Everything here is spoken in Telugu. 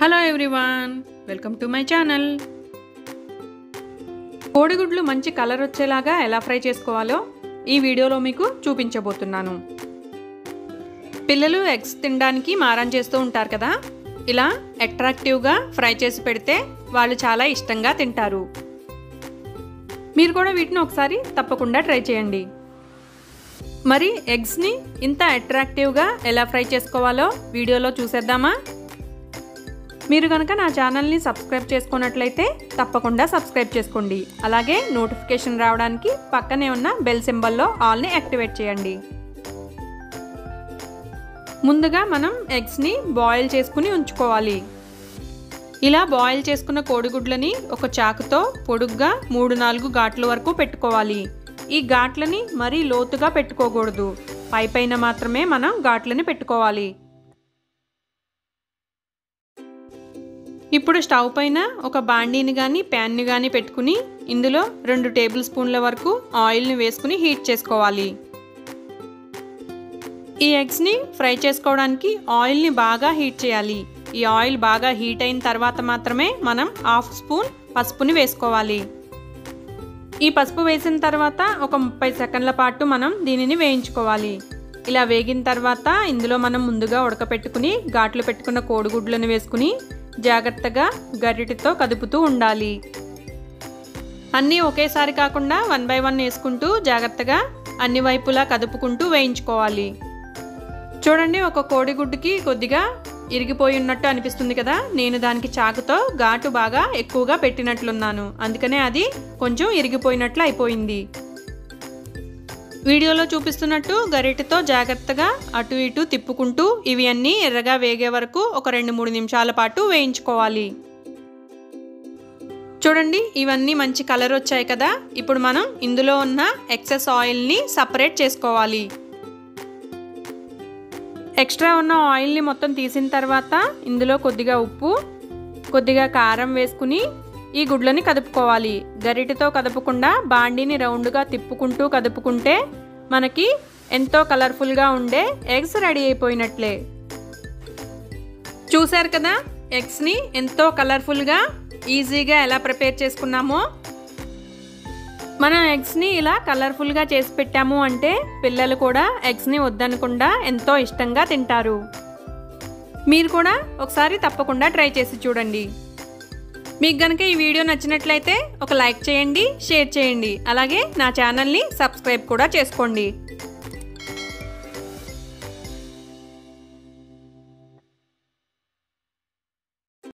hello everyone welcome to my channel కోడిగుడ్లు మంచి కలర్ వచ్చేలాగా ఎలా ఫ్రై చేసుకోవాలో ఈ వీడియోలో మీకు చూపించబోతున్నాను పిల్లలు ఎగ్స్ తినడానికి మారం చేస్తూ ఉంటారు కదా ఇలా అట్రాక్టివ్గా ఫ్రై చేసి పెడితే వాళ్ళు చాలా ఇష్టంగా తింటారు మీరు కూడా వీటిని ఒకసారి తప్పకుండా ట్రై చేయండి మరి ఎగ్స్ని ఇంత అట్రాక్టివ్గా ఎలా ఫ్రై చేసుకోవాలో వీడియోలో చూసేద్దామా మీరు కనుక నా ఛానల్ని సబ్స్క్రైబ్ చేసుకున్నట్లయితే తప్పకుండా సబ్స్క్రైబ్ చేసుకోండి అలాగే నోటిఫికేషన్ రావడానికి పక్కనే ఉన్న బెల్ సింబల్లో ఆల్ని యాక్టివేట్ చేయండి ముందుగా మనం ఎగ్స్ని బాయిల్ చేసుకుని ఉంచుకోవాలి ఇలా బాయిల్ చేసుకున్న కోడిగుడ్లని ఒక చాకుతో పొడుగ్గా మూడు నాలుగు ఘాట్ల వరకు పెట్టుకోవాలి ఈ ఘాట్లని మరీ లోతుగా పెట్టుకోకూడదు పైపైన మాత్రమే మనం ఘాట్లని పెట్టుకోవాలి ఇప్పుడు స్టవ్ పైన ఒక బాండీని కానీ ప్యాన్ని కానీ పెట్టుకుని ఇందులో రెండు టేబుల్ స్పూన్ల వరకు ఆయిల్ని వేసుకుని హీట్ చేసుకోవాలి ఈ ఎగ్స్ని ఫ్రై చేసుకోవడానికి ఆయిల్ని బాగా హీట్ చేయాలి ఈ ఆయిల్ బాగా హీట్ అయిన తర్వాత మాత్రమే మనం హాఫ్ స్పూన్ పసుపుని వేసుకోవాలి ఈ పసుపు వేసిన తర్వాత ఒక ముప్పై సెకండ్ల పాటు మనం దీనిని వేయించుకోవాలి ఇలా వేగిన తర్వాత ఇందులో మనం ముందుగా ఉడకపెట్టుకుని ఘాట్లు పెట్టుకున్న కోడిగుడ్లను వేసుకుని జాగ్రత్తగా గరిటెతో కదుపుతూ ఉండాలి అన్నీ ఒకేసారి కాకుండా వన్ బై వన్ వేసుకుంటూ జాగ్రత్తగా అన్ని వైపులా కదుపుకుంటూ వేయించుకోవాలి చూడండి ఒక కోడిగుడ్డుకి కొద్దిగా ఇరిగిపోయి ఉన్నట్టు అనిపిస్తుంది కదా నేను దానికి చాకుతో ఘాటు బాగా ఎక్కువగా పెట్టినట్లున్నాను అందుకనే అది కొంచెం ఇరిగిపోయినట్లు అయిపోయింది వీడియోలో చూపిస్తున్నట్టు గరిటెతో జాగ్రత్తగా అటు ఇటు తిప్పుకుంటూ ఇవి అన్నీ ఎర్రగా వేగే వరకు ఒక రెండు మూడు నిమిషాల పాటు వేయించుకోవాలి చూడండి ఇవన్నీ మంచి కలర్ వచ్చాయి కదా ఇప్పుడు మనం ఇందులో ఉన్న ఎక్సెస్ ఆయిల్ని సపరేట్ చేసుకోవాలి ఎక్స్ట్రా ఉన్న ఆయిల్ని మొత్తం తీసిన తర్వాత ఇందులో కొద్దిగా ఉప్పు కొద్దిగా కారం వేసుకుని ఈ గుడ్లని కదుపుకోవాలి గరిటెతో కదపకుండా బాండీని రౌండ్గా తిప్పుకుంటూ కదుపుకుంటే మనకి ఎంతో కలర్ఫుల్గా ఉండే ఎగ్స్ రెడీ అయిపోయినట్లే చూశారు కదా ఎగ్స్ని ఎంతో కలర్ఫుల్గా ఈజీగా ఎలా ప్రిపేర్ చేసుకున్నామో మనం ఎగ్స్ని ఇలా కలర్ఫుల్గా చేసి పెట్టాము అంటే పిల్లలు కూడా ఎగ్స్ని వద్దనకుండా ఎంతో ఇష్టంగా తింటారు మీరు కూడా ఒకసారి తప్పకుండా ట్రై చేసి చూడండి మీకు కనుక ఈ వీడియో నచ్చినట్లయితే ఒక లైక్ చేయండి షేర్ చేయండి అలాగే నా ఛానల్ని సబ్స్క్రైబ్ కూడా చేసుకోండి